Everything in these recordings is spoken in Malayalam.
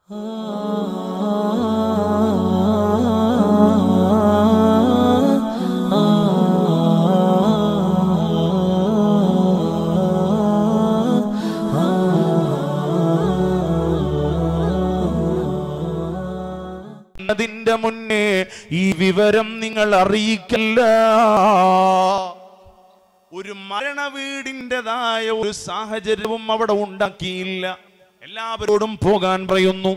അതിന്റെ മുന്നേ ഈ വിവരം നിങ്ങൾ അറിയിക്കല്ല ഒരു മരണ വീടിൻ്റെതായ ഒരു സാഹചര്യവും അവിടെ ഉണ്ടാക്കിയില്ല എല്ലാവരോടും പോകാൻ പറയുന്നു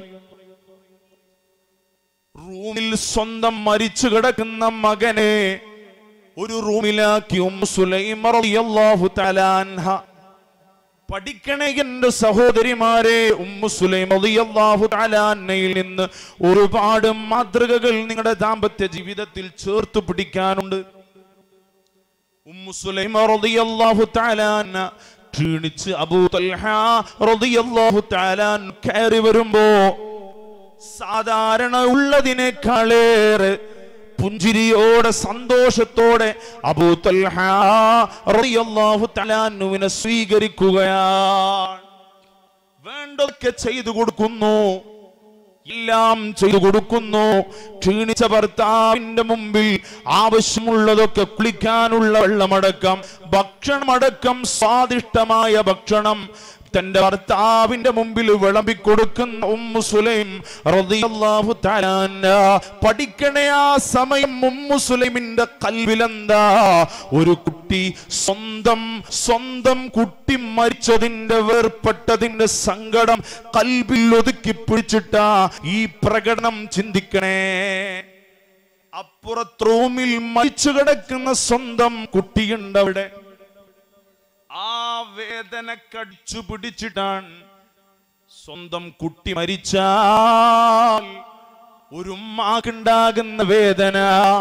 റൂമിൽ സ്വന്തം മരിച്ചു കിടക്കുന്ന മകനെ ഒരു റൂമിലാക്കി ഉം സുലൈമ റളിയല്ലാഹു തആല അൻഹ പഠിക്കണേ എന്റെ സഹോദരിമാരെ ഉമ്മു സുലൈം റളിയല്ലാഹു തആല അൻഹയിൽ നിന്ന് ഒരുപാട് മാതൃകകൾ നിങ്ങളുടെ ദാമ്പത്യ ജീവിതത്തിൽ ചേർത്ത് പിടിക്കാനുണ്ട് ഉമ്മു സുലൈം റളിയല്ലാഹു തആല അൻഹ ക്ഷീണിച്ച് അബൂ തൽഹ റളിയല്ലാഹു തആല അൻഹു കയറി വരുമ്പോ സാധാരണ ഉള്ളതിനേക്കാളേറെ പുഞ്ചിരിയോടെ സന്തോഷത്തോടെ അബൂ തൽഹ റളിയല്ലാഹു തആല അൻഹുവിനെ സ്വീകരിക്കുകയാണ് വേണ്ടതൊക്കെ ചെയ്തു കൊടുക്കുന്നു എല്ലാം ചെയ്തു കൊടുക്കുന്നു ക്ഷീണിച്ച ഭർത്താവിന്റെ മുമ്പിൽ ആവശ്യമുള്ളതൊക്കെ കുളിക്കാനുള്ള വെള്ളമടക്കം ഭക്ഷണമടക്കം സ്വാദിഷ്ടമായ ഭക്ഷണം തന്റെ ഭർത്താവിന്റെ മുമ്പിൽ വിളമ്പിക്കൊടുക്കുന്ന ഉമ്മു സുലൈം റളിയല്ലാഹു തആല അൻഹ. പഠിക്കണേ ആ സമയം ഉമ്മു സുലൈമിന്റെ കൽവിലെന്താ ഒരു കുട്ടി സ്വന്തം സ്വന്തം കുട്ടി മരിച്ചതിന്റെ വേർപ്പെട്ടതിന്റെ സങ്കടം കൽവിൽ ഒതുക്കി പിടിച്ചിട്ടാ ഈ പ്രകടനം ചിന്തിക്കണേ അപ്പുറത്ത് റൂമിൽ മരിച്ചു കിടക്കുന്ന സ്വന്തം കുട്ടിയുണ്ട് അവിടെ ആ വേദന കടിച്ചു പിടിച്ചിട്ടാണ് സ്വന്തം കുട്ടി മരിച്ചാൽ ഒരു ഉമ്മാക്കുണ്ടാകുന്ന വേദന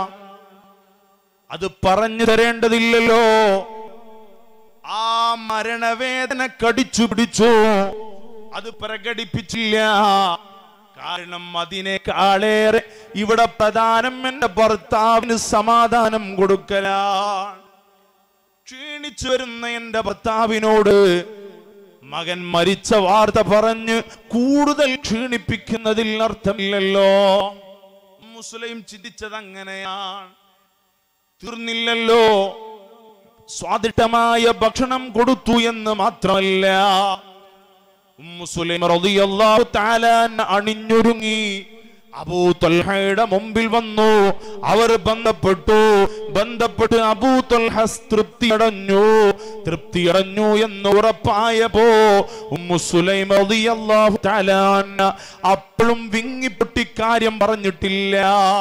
അത് പറഞ്ഞു തരേണ്ടതില്ലല്ലോ ആ മരണവേദന കടിച്ചു പിടിച്ചു അത് പ്രകടിപ്പിച്ചില്ല കാരണം അതിനേക്കാളേറെ ഇവിടെ പ്രധാനം എന്റെ ഭർത്താവിന് സമാധാനം കൊടുക്കലാണ് ക്ഷീണിച്ചു വരുന്ന എന്റെ ഭർത്താവിനോട് മകൻ മരിച്ച വാർത്ത പറഞ്ഞ് കൂടുതൽ ക്ഷീണിപ്പിക്കുന്നതിൽ അർത്ഥമില്ലല്ലോ മുസ്ലിം ചിന്തിച്ചത് അങ്ങനെയാണ് തീർന്നില്ലല്ലോ സ്വാദിഷ്ടമായ ഭക്ഷണം കൊടുത്തു എന്ന് മാത്രമല്ല മുസ്ലിം റളിയല്ലാഹു തആല അണിഞ്ഞൊരുങ്ങി അബൂ തൽഹയുടെ മുമ്പിൽ വന്നു അവർ ബന്ധപ്പെട്ടു ബന്ധപ്പെട്ട് അബൂ തൽഹ തൃപ്തിയടഞ്ഞു തൃപ്തിയടഞ്ഞു എന്ന് ഉറപ്പായപ്പോ ഉമ്മു സുലൈം റളിയല്ലാഹു തആല അൻഹ അപ്പോഴും വിങ്ങിപ്പൊട്ടി കാര്യം പറഞ്ഞിട്ടില്ല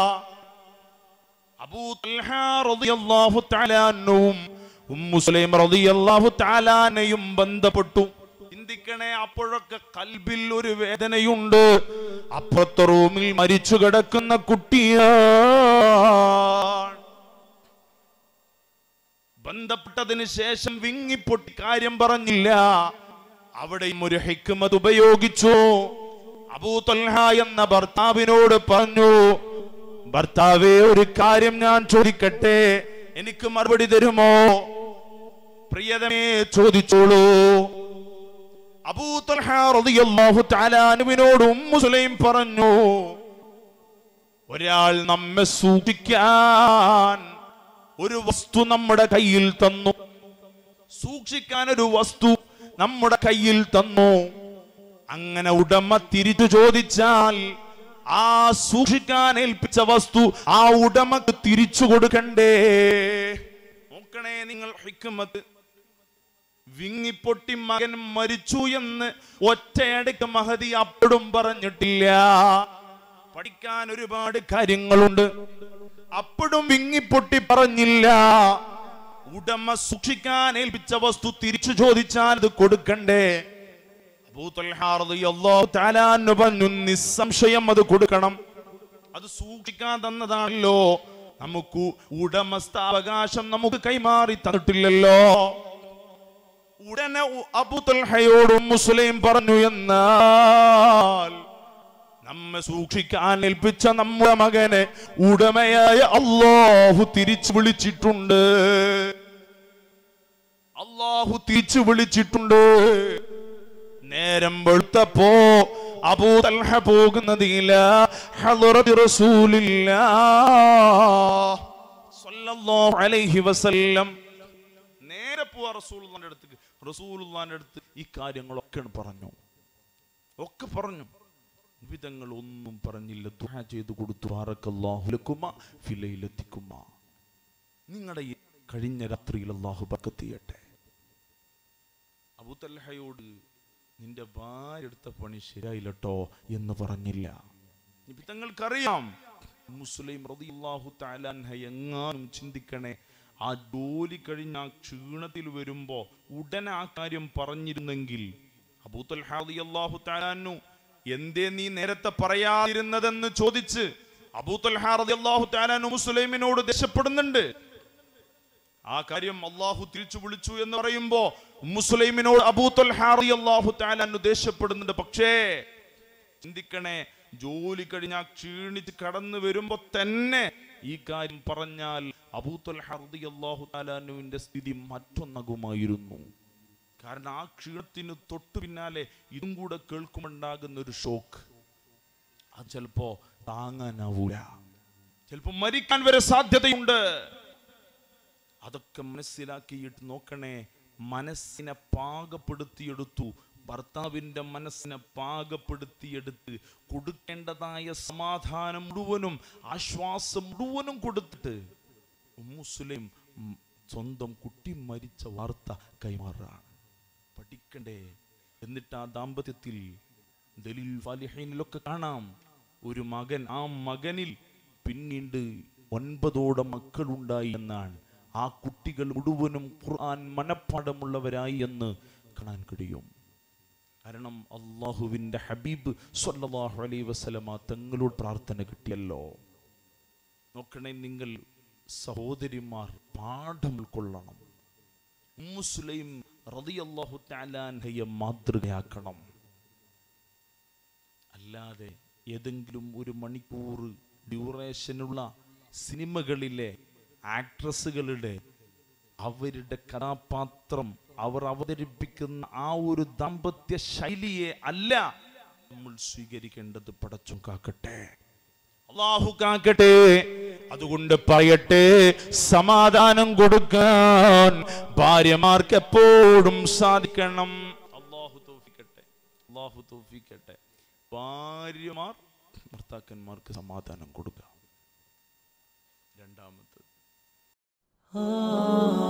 അബൂ തൽഹ റളിയല്ലാഹു തആല അൻഹും ഉമ്മു സുലൈം റളിയല്ലാഹു തആല അൻഹയും ബന്ധപ്പെട്ടു ചിന്തിക്കണേ അപ്പോഴൊക്കെ കൽബിൽ ഒരു വേദനയുണ്ട് അപ്പുറത്തെ റൂമിൽ മരിച്ചു കിടക്കുന്ന കുട്ടിയാണ് ബന്ധപ്പെട്ടതിന് ശേഷം വിങ്ങിപ്പൊട്ടി കാര്യം പറഞ്ഞില്ല അവിടെയും ഒരു ഹിക്മത് ഉപയോഗിച്ചു അബൂ തൽഹ എന്ന ഭർത്താവിനോട് പറഞ്ഞു ഭർത്താവേ ഒരു കാര്യം ഞാൻ ചോദിക്കട്ടെ എനിക്ക് മറുപടി തരുമോ പ്രിയതമേ ചോദിച്ചോളൂ അബൂ തൽഹ റളിയല്ലാഹു തആല അനുവിനോട് ഉമ്മു സുലൈം പറഞ്ഞു ഒരാൾ നമ്മെ സൂക്ഷിക്കാൻ ഒരു വസ്തു നമ്മുടെ കയ്യിൽ തന്നു സൂക്ഷിക്കാൻ ഒരു വസ്തു നമ്മുടെ കയ്യിൽ തന്നു അങ്ങനെ ഉടമ തിരിച്ചു ചോദിച്ചാൽ ആ സൂക്ഷിക്കാൻ ഏൽപ്പിച്ച വസ്തു ആ ഉടമക്ക് തിരിച്ചു കൊടുക്കണ്ടേ നോക്കണേ നിങ്ങൾ ഹിക്കുമത്ത് വിങ്ങിപ്പൊട്ടി മകൻ മരിച്ചു എന്ന് ഒറ്റയടക്ക് മഹതി അപ്പോഴും പറഞ്ഞിട്ടില്ല പഠിക്കാൻ ഒരുപാട് കാര്യങ്ങളുണ്ട് അപ്പോഴും വിങ്ങിപ്പൊട്ടി പറഞ്ഞില്ല ഉടമ സൂക്ഷിക്കാൻ ഏൽപ്പിച്ച വസ്തു തിരിച്ചു ചോദിച്ചാൽ അത് കൊടുക്കണ്ടേ അബൂ തൽഹ റളിയല്ലാഹു തആല അൻഹു പറഞ്ഞു നിസ്സംശയം അത് കൊടുക്കണം അത് സൂക്ഷിക്കാൻ തന്നതാണല്ലോ നമുക്ക് ഉടമസ്ഥാവകാശം നമുക്ക് കൈമാറി തന്നിട്ടില്ലല്ലോ ഉടനെ ഉ- അബൂ തൽഹയോടും മുസ്ലിം പറഞ്ഞു എന്നാൽ നമ്മെ സൂക്ഷിക്കാൻ ഏൽപ്പിച്ച നമ്മുടെ മകനെ ഉടമയായ അള്ളാഹു തിരിച്ചു വിളിച്ചിട്ടുണ്ട് അള്ളാഹു തിരിച്ചു വിളിച്ചിട്ടുണ്ട് നേരം വെളുത്തപ്പോ അബൂ തൽഹ പോകുന്നത് ഇലാ ഹളറത്തി റസൂലില്ലാഹ് സ്വല്ലല്ലാഹു അലൈഹി വസല്ലം നേരെ പോവാ റസൂലുള്ളാന്റെ അടുത്തേക്ക് റസൂലുള്ളാന്റെ അടുത്ത് ഈ കാര്യങ്ങളൊക്കെ പറഞ്ഞു ഒക്കെ പറഞ്ഞു വിധങ്ങൾ ഒന്നും പറഞ്ഞില്ല ദുആ ചെയ്തു കൊടുത്തു ബാറക്കല്ലാഹു ലക്കുമ ഫി ലൈലത്തിക്കുമ നിങ്ങളുടെ ഈ കഴിഞ്ഞ രാത്രിയിൽ അല്ലാഹു ബർക്കത്ത് ചെയ്യട്ടെ അബൂ തൽഹയോട് നിന്റെ ഭാര്യ എടുത്ത പണി ശരിയായില്ലട്ടോ എന്ന് പറഞ്ഞില്ല നിബിതങ്ങൾക്കറിയാം മുസ്ലിം റളിയല്ലാഹു തആല അൻഹ എങ്ങാനും ചിന്തിക്കണേ ആ ജോലി കഴിഞ്ഞ ആ ക്ഷീണത്തിൽ വരുമ്പോ ഉടനെ ആ കാര്യം പറഞ്ഞിരുന്നെങ്കിൽ അബൂത്തൽ റളിയല്ലാഹു തആല അൻഹു എന്തേ നീ നേരത്തെ പറയാതിരുന്നതെന്ന് ചോദിച്ച് അബൂത്തൽ റളിയല്ലാഹു തആല അൻഹു മുസ്ലിമിനോട് ദേഷ്യപ്പെടുന്നുണ്ട് ആ കാര്യം അള്ളാഹു തിരിച്ചു വിളിച്ചു എന്ന് പറയുമ്പോ മുസ്ലിമിനോട് അബൂത്തൽ റളിയല്ലാഹു തആല അൻഹു ദേഷ്യപ്പെടുന്നുണ്ട് പക്ഷേ ചിന്തിക്കണേ ജോലി കഴിഞ്ഞാൽ ക്ഷീണിച്ച് കടന്നു വരുമ്പോ തന്നെ ഈ കാര്യം പറഞ്ഞാൽ അബൂത്തുൽ ഹർദി അള്ളാഹു താലാനുവിന്റെ സ്ഥിതി മറ്റൊന്നാകുമായിരുന്നു കാരണം ആ ക്ഷീണത്തിന് തൊട്ടു പിന്നാലെ ഇതും കൂടെ കേൾക്കുമുണ്ടാകുന്ന ഒരു ഷോക്ക് അത് ചിലപ്പോ താങ്ങാനാവൂല ചിലപ്പോ മരിക്കാൻ വരെ സാധ്യതയുണ്ട് അതൊക്കെ മനസ്സിലാക്കിയിട്ട് നോക്കണേ മനസ്സിനെ പാകപ്പെടുത്തിയെടുത്തു ഭർത്താവിന്റെ മനസ്സിനെ പാകപ്പെടുത്തിയെടുത്ത് കൊടുക്കേണ്ടതായ സമാധാനം മുഴുവനും ആശ്വാസം മുഴുവനും കൊടുത്തിട്ട് മുസ്ലിം ഉം, സ്വന്തം കുട്ടി മരിച്ച വാർത്ത കൈമാറാണ് പഠിക്കണ്ടേ എന്നിട്ട് ആ ദാമ്പത്യത്തിൽ ദലീൽ ഫാലിഹീനിലൊക്കെ കാണാം ഒരു മകൻ ആ മകനിൽ പിന്നീട് ഒൻപതോടെ മക്കളുണ്ടായി എന്നാണ് ആ കുട്ടികൾ മുഴുവനും ഖുർആൻ മനഃപ്പാടമുള്ളവരായി എന്ന് കാണാൻ കഴിയും കാരണം അള്ളാഹുവിൻ്റെ ഹബീബ് സ്വല്ലല്ലാഹു അലൈഹി വസല്ലമ തങ്ങളോട് പ്രാർത്ഥന കിട്ടിയല്ലോ നോക്കണേ നിങ്ങൾ സഹോദരിമാർ പാഠം ഉൾക്കൊള്ളണം മുസ്ലിം റളിയല്ലാഹു തആലാൻഹയെ മാതൃകയാക്കണം അല്ലാതെ ഏതെങ്കിലും ഒരു മണിക്കൂർ ഡ്യൂറേഷനുള്ള സിനിമകളിലെ ആക്ട്രസുകളുടെ അവരുടെ കഥാപാത്രം അവർ അവതരിപ്പിക്കുന്ന ആ ഒരു ദാമ്പത്യ ശൈലിയെ അല്ല നമ്മൾ സ്വീകരിക്കേണ്ടത് പടച്ചും കാക്കട്ടെ അള്ളാഹു കാക്കട്ടെ അതുകൊണ്ട് പറയട്ടെ സമാധാനം കൊടുക്കാൻ ഭാര്യമാർക്ക് എപ്പോഴും സാധിക്കണം അള്ളാഹു തോഫിക്കട്ടെ അള്ളാഹു തോഫിക്കട്ടെ ഭാര്യമാർ ഭർത്താക്കന്മാർക്ക് സമാധാനം കൊടുക്കുക രണ്ടാമത് ആ